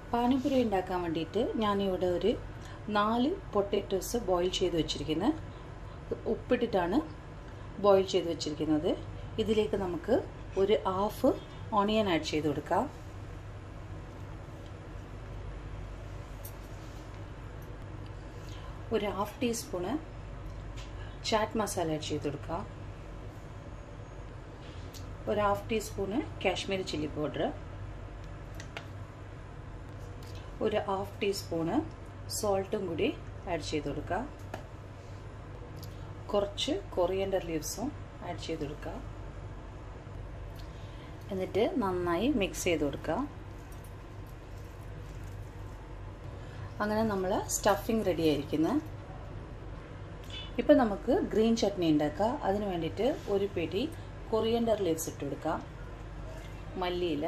പാനിപുരി ഉണ്ടാക്കാൻ വേണ്ടിയിട്ട് ഞാനിവിടെ ഒരു നാല് പൊട്ടാറ്റോസ് ബോയിൽ ചെയ്ത് വെച്ചിരിക്കുന്നത് ഉപ്പിട്ടിട്ടാണ് ബോയിൽ ചെയ്ത് വെച്ചിരിക്കുന്നത് ഇതിലേക്ക് നമുക്ക് ഒരു ഹാഫ് ഓണിയൻ ആഡ് ചെയ്ത് കൊടുക്കാം ഒരു half teaspoon chaat masala add ചെയ്ത് കൊടുക്കാം ഒരു half teaspoon Kashmiri chilli powder ഒരു ഹാഫ് ടീസ്പൂണ് സോൾട്ടും കൂടി ആഡ് ചെയ്ത് കൊടുക്കുക കുറച്ച് കൊറിയൻഡർ ലീവ്സും ആഡ് ചെയ്ത് കൊടുക്കുക എന്നിട്ട് നന്നായി മിക്സ് ചെയ്ത് കൊടുക്കുക അങ്ങനെ നമ്മൾ സ്റ്റഫിങ് റെഡി ആയിരിക്കുന്നത് ഇപ്പം നമുക്ക് ഗ്രീൻ ചട്നി ഉണ്ടാക്കാം അതിന് വേണ്ടിയിട്ട് ഒരു പിടി കൊറിയൻഡർ ലീവ്സ് ഇട്ട് കൊടുക്കാം മല്ലിയില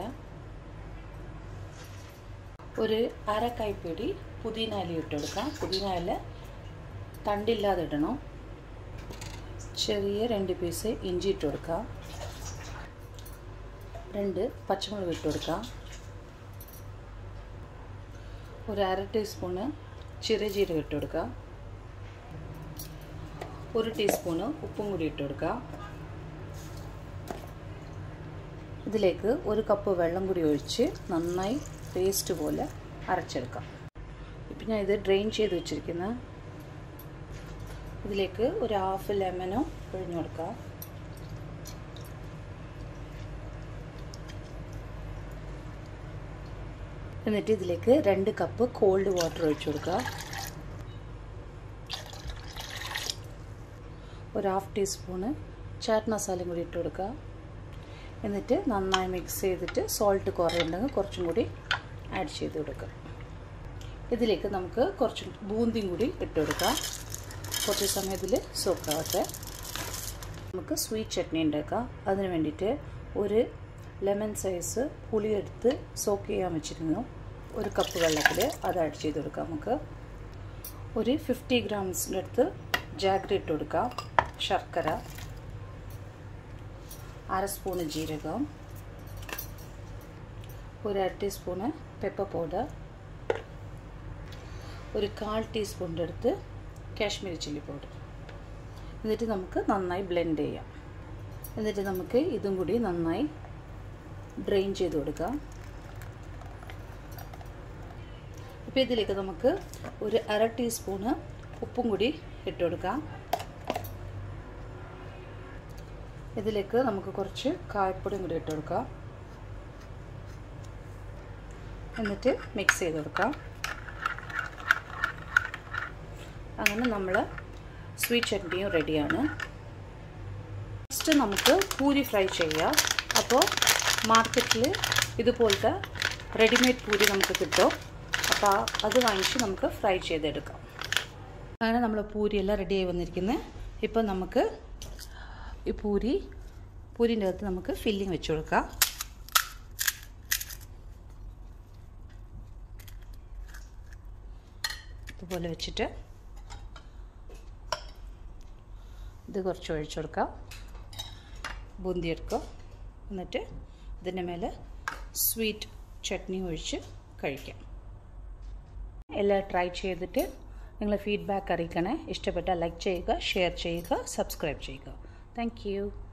ഒരു അര കൈപ്പിടി പുതിന ഇല ഇട്ട് കൊടുക്കാം പുതിന ഇല തണ്ടില്ലാതെ ഇടണം ചെറിയ രണ്ട് പീസ് ഇഞ്ചി ഇട്ട് കൊടുക്കാം രണ്ട് പച്ചമുളക് ഇട്ട് കൊടുക്കാം ഒരു അര ടീസ്പൂണ് ചെറിയ ജീരകം ഇട്ട് കൊടുക്കുക ഒരു ടീസ്പൂണ് ഉപ്പും കൂടി ഇട്ട് കൊടുക്കുക ഇതിലേക്ക് ഒരു കപ്പ് വെള്ളം കൂടി ഒഴിച്ച് നന്നായി പേസ്റ്റ് പോലെ അരച്ചെടുക്കാം ഇപ്പം ഞാൻ ഇത് ഡ്രെയിൻ ചെയ്ത് വെച്ചിരിക്കുന്ന ഇതിലേക്ക് ഒരു ഹാഫ് ലെമനോ പിഴിഞ്ഞു കൊടുക്കാം എന്നിട്ട് ഇതിലേക്ക് രണ്ട് കപ്പ് കോൾഡ് വാട്ടർ ഒഴിച്ചു കൊടുക്കുക ഒരു ഹാഫ് ടീസ്പൂണ് ചാറ്റ് മസാലയും കൂടി ഇട്ട് കൊടുക്കുക എന്നിട്ട് നന്നായി മിക്സ് ചെയ്തിട്ട് സോൾട്ട് കുറയുണ്ടെങ്കിൽ കുറച്ചും കൂടി ആഡ് ചെയ്ത് കൊടുക്കുക ഇതിലേക്ക് നമുക്ക് കുറച്ച് ബൂന്തിയും കൂടി ഇട്ട് കൊടുക്കാം കുറച്ച് സമയം ഇതിൽ സോക്കാവട്ടെ നമുക്ക് സ്വീറ്റ് ചട്നി ഉണ്ടാക്കാം അതിന് വേണ്ടിയിട്ട് ഒരു ലെമൺ സൈസ് പുളിയെടുത്ത് സോക്ക് ചെയ്യാൻ വെച്ചിരുന്നു ഒരു കപ്പ് വെള്ളത്തിൽ അത് ആഡ് ചെയ്ത് കൊടുക്കാം നമുക്ക് ഒരു ഫിഫ്റ്റി ഗ്രാംസിൻ്റെ അടുത്ത് ജാഗ്രി ഇട്ട് കൊടുക്കാം ശർക്കര അര സ്പൂണ് ജീരകം ഒരു അര ടീസ്പൂണ് പെപ്പർ പൗഡർ ഒരു കാൽ ടീസ്പൂണിൻ്റെ അടുത്ത് കാശ്മീരി ചില്ലി പൗഡർ എന്നിട്ട് നമുക്ക് നന്നായി ബ്ലെൻഡ് ചെയ്യാം എന്നിട്ട് നമുക്ക് ഇതും കൂടി നന്നായി ഡ്രെയിൻ ചെയ്ത് കൊടുക്കാം ഇപ്പോൾ ഇതിലേക്ക് നമുക്ക് ഒരു അര ടീസ്പൂണ് ഉപ്പും കൂടി ഇട്ട് കൊടുക്കാം ഇതിലേക്ക് നമുക്ക് കുറച്ച് കായപ്പൊടിയും കൂടി ഇട്ട് കൊടുക്കാം എന്നിട്ട് മിക്സ് ചെയ്ത് കൊടുക്കാം അങ്ങനെ നമ്മൾ സ്വീറ്റ് ചട്നിയും റെഡിയാണ് നെക്സ്റ്റ് നമുക്ക് പൂരി ഫ്രൈ ചെയ്യാം അപ്പോൾ മാർക്കറ്റിൽ ഇതുപോലത്തെ റെഡിമെയ്ഡ് പൂരി നമുക്ക് കിട്ടും അപ്പോൾ അത് വാങ്ങിച്ച് നമുക്ക് ഫ്രൈ ചെയ്തെടുക്കാം അങ്ങനെ നമ്മൾ പൂരിയെല്ലാം റെഡിയായി വന്നിരിക്കുന്നത് ഇപ്പോൾ നമുക്ക് ഈ പൂരി പൂരിൻ്റെ അകത്ത് നമുക്ക് ഫില്ലിങ് വെച്ച് കൊടുക്കാം ഇതുപോലെ വെച്ചിട്ട് ഇത് കുറച്ച് ഒഴിച്ചു കൊടുക്കാം ബൂന്തി എടുക്കുക എന്നിട്ട് ഇതിൻ്റെ മേലെ സ്വീറ്റ് ചട്നി ഒഴിച്ച് കഴിക്കാം എല്ലാം ട്രൈ ചെയ്തിട്ട് നിങ്ങൾ ഫീഡ്ബാക്ക് അറിയിക്കണേ ഇഷ്ടപ്പെട്ടാൽ ലൈക്ക് ചെയ്യുക ഷെയർ ചെയ്യുക സബ്സ്ക്രൈബ് ചെയ്യുക താങ്ക്